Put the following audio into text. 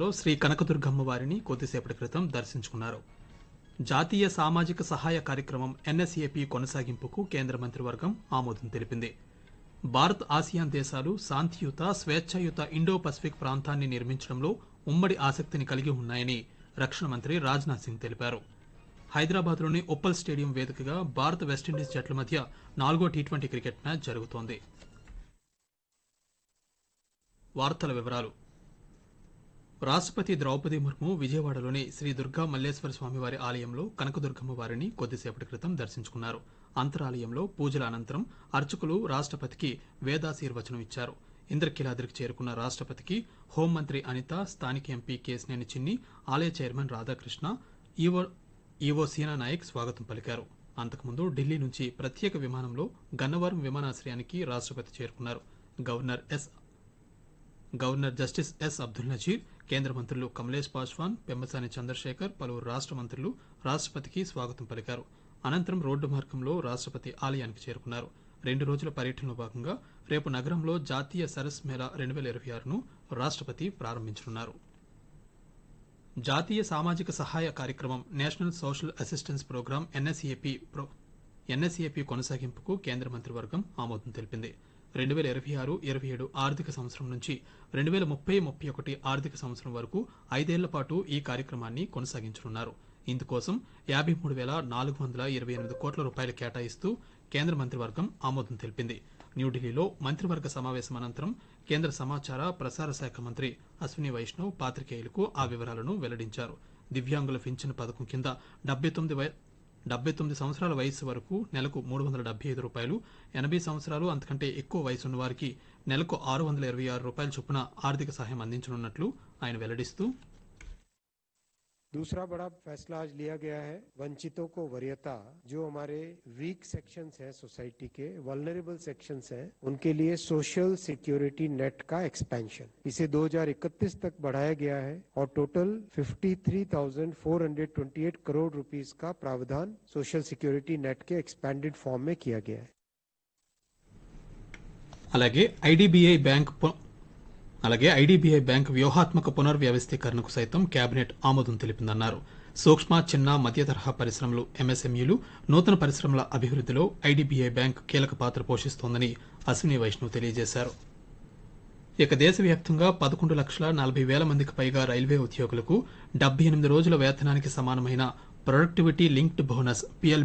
విజయవాడలో శ్రీ కనకదుర్గమ్మ వారిని కొద్దిసేపటి క్రితం దర్శించుకున్నారు జాతీయ సామాజిక సహాయ కార్యక్రమం ఎన్ఎస్ఏపి కొనసాగింపుకు కేంద్ర మంత్రివర్గం ఆమోదం తెలిపింది భారత్ ఆసియాన్ దేశాలు శాంతియుత స్వేచ్ఛాయుత ఇండో పసిఫిక్ ప్రాంతాన్ని నిర్మించడంలో ఉమ్మడి ఆసక్తిని కలిగి ఉన్నాయని రక్షణ మంత్రి రాజ్నాథ్ సింగ్ తెలిపారు హైదరాబాద్లోని ఉప్పల్ స్టేడియం వేదికగా భారత్ వెస్టిండీస్ జట్ల మధ్య నాలుగో టీ ట్వంటీ క్రికెట్ మ్యాచ్ జరుగుతోంది వార్తల వివరాలు రాష్ట్రపతి ద్రౌపది ముర్ము విజయవాడలోని శ్రీ దుర్గా మల్లేశ్వర స్వామివారి ఆలయంలో కనకదుర్గమ్మ వారిని కొద్దిసేపటి క్రితం దర్శించుకున్నారు అంతరాలయంలో పూజల అనంతరం అర్చకులు రాష్ట్రపతికి వేదాశీర్వచనం ఇచ్చారు ఇంద్రకీలాద్రికి చేరుకున్న రాష్ట్రపతికి హోంమంత్రి అనిత స్థానిక ఎంపీ కేసినేని చిన్ని ఆలయ chairman Radhakrishna EO EO Seena Nayak స్వాగతం పలికారు అంతకుముందు ఢిల్లీ నుంచి ప్రత్యేక విమానంలో గన్నవరం విమానాశ్రయానికి రాష్ట్రపతి చేరుకున్నారు governor S governor justice S Abdul Nazeer కేంద్ర మంత్రులు కమలేష్ పాస్వాన్ పెమ్మసాని చంద్రశేఖర్ పలువురు రాష్ట్ర మంత్రులు రాష్ట్రపతికి స్వాగతం పలికారు అనంతరం రోడ్డు మార్గంలో రాష్ట్రపతి ఆలయానికి చేరుకున్నారు రెండు రోజుల పర్యటనలో భాగంగా రేపు నగరంలో జాతీయ సరస్ మేళా రెండు వేల ఇరవై ఆరును రాష్ట్రపతి ప్రారంభించనున్నారు జాతీయ సామాజిక సహాయ కార్యక్రమం national social assistance programme NSAP pro NSAP కొనసాగింపుకు కేంద్ర మంత్రివర్గం ఆమోదం తెలిపింది రెండు వేల ఇరవై ఆరు ఇరవై ఏడు ఆర్థిక సంవత్సరం నుంచి రెండు వేల ముప్పై ముప్పై ఒకటి ఆర్థిక సంవత్సరం వరకు ఐదేళ్ల పాటు ఈ కార్యక్రమాన్ని కొనసాగించనున్నారు ఇందుకోసం యాభై మూడు వేల నాలుగు వందల ఇరవై ఎనిమిది కోట్ల రూపాయలు కేటాయిస్తూ కేంద్ర మంత్రివర్గం ఆమోదం తెలిపింది న్యూఢిల్లీలో మంత్రివర్గ సమావేశం అనంతరం కేంద్ర సమాచార ప్రసార శాఖ మంత్రి అశ్విని వైష్ణవ్ పాత్రికేయులకు ఆ వివరాలను వెల్లడించారు దివ్యాంగుల పింఛన్ పథకం కింద డెబ్బై తొమ్మిది వయ- డెబ్బై తొమ్మిది సంవత్సరాల వయసు వరకు నెలకు మూడు వందల డెబ్బై ఐదు రూపాయలు ఎనభై సంవత్సరాలు అంతకంటే ఎక్కువ వయసు ఉన్న వారికి నెలకు ఆరు వందల ఇరవై ఆరు రూపాయల చొప్పున ఆర్థిక సహాయం అందించనున్నట్లు ఆయన వెల్లడిస్తూ दूसरा बड़ा फैसला आज लिया गया है वंचितों को वरीयता जो हमारे वीक सेक्शंस हैं सोसाइटी के वल्नरेबल सेक्शंस हैं उनके लिए सोशल सिक्योरिटी नेट का एक्सपेंशन इसे 2031 तक बढ़ाया गया है और टोटल 53,428 करोड़ रुपीस का प्रावधान सोशल सिक्योरिटी नेट के एक्सपेंडेड फॉर्म में किया गया है అలాగే ఐడిబిఐ బ్యాంక్ పు- అలాగే ఐడిబిఐ బ్యాంక్ వ్యూహాత్మక పునర్వ్యవస్థీకరణకు సైతం కేబినెట్ ఆమోదం తెలిపిందన్నారు సూక్ష్మ చిన్న మధ్య తరహా పరిశ్రమలు ఎంఎస్ఎంఈలు నూతన పరిశ్రమల అభివృద్ధిలో ఐడిబిఐ బ్యాంక్ కీలక పాత్ర పోషిస్తోందని అశ్విని వైష్ణవ్ తెలియజేశారు ఇక దేశవ్యాప్తంగా పదకొండు లక్షల నలభై వేల మందికి పైగా రైల్వే ఉద్యోగులకు డెబ్బై ఎనిమిది రోజుల వేతనానికి సమానమైన ప్రొడక్టివిటీ లింక్డ్ బోనస్ పిఎల్